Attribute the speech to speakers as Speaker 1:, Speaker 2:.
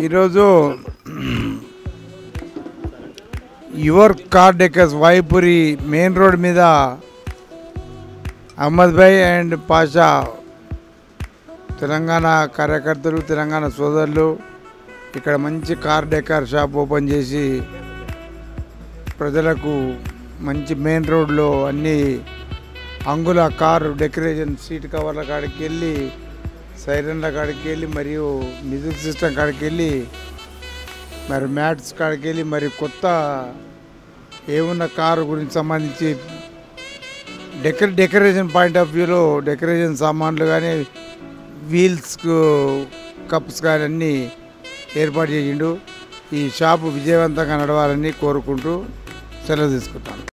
Speaker 1: ఈరోజు your car decors Vayupuri main road మీద Ahmed Bhai and Pasha Telangana కార్యకర్తలు తెలంగాణ సోదరులు ఇక్కడ మంచి కార్ డెకర్ షాప్ ఓపెన్ చేసి ప్రజలకు మంచి మెయిన్ రోడ్లో అన్ని అంగుల కారు డెకరేషన్ సీట్ కవర్ల కాడికి వెళ్ళి సైరన్ల కాడికి వెళ్ళి మరియు మ్యూజిక్ సిస్టమ్ కాడికి వెళ్ళి మరి మ్యాట్స్ కాడికి వెళ్ళి మరి కొత్త ఏమున్న కారు గురించి సంబంధించి డెకర డెకరేషన్ పాయింట్ ఆఫ్ వ్యూలో డెకరేషన్ సామాన్లు కానీ వీల్స్ కప్స్ కానీ అన్నీ ఏర్పాటు చేసిండు ఈ షాపు విజయవంతంగా నడవాలని కోరుకుంటూ సెలవు తీసుకుంటాను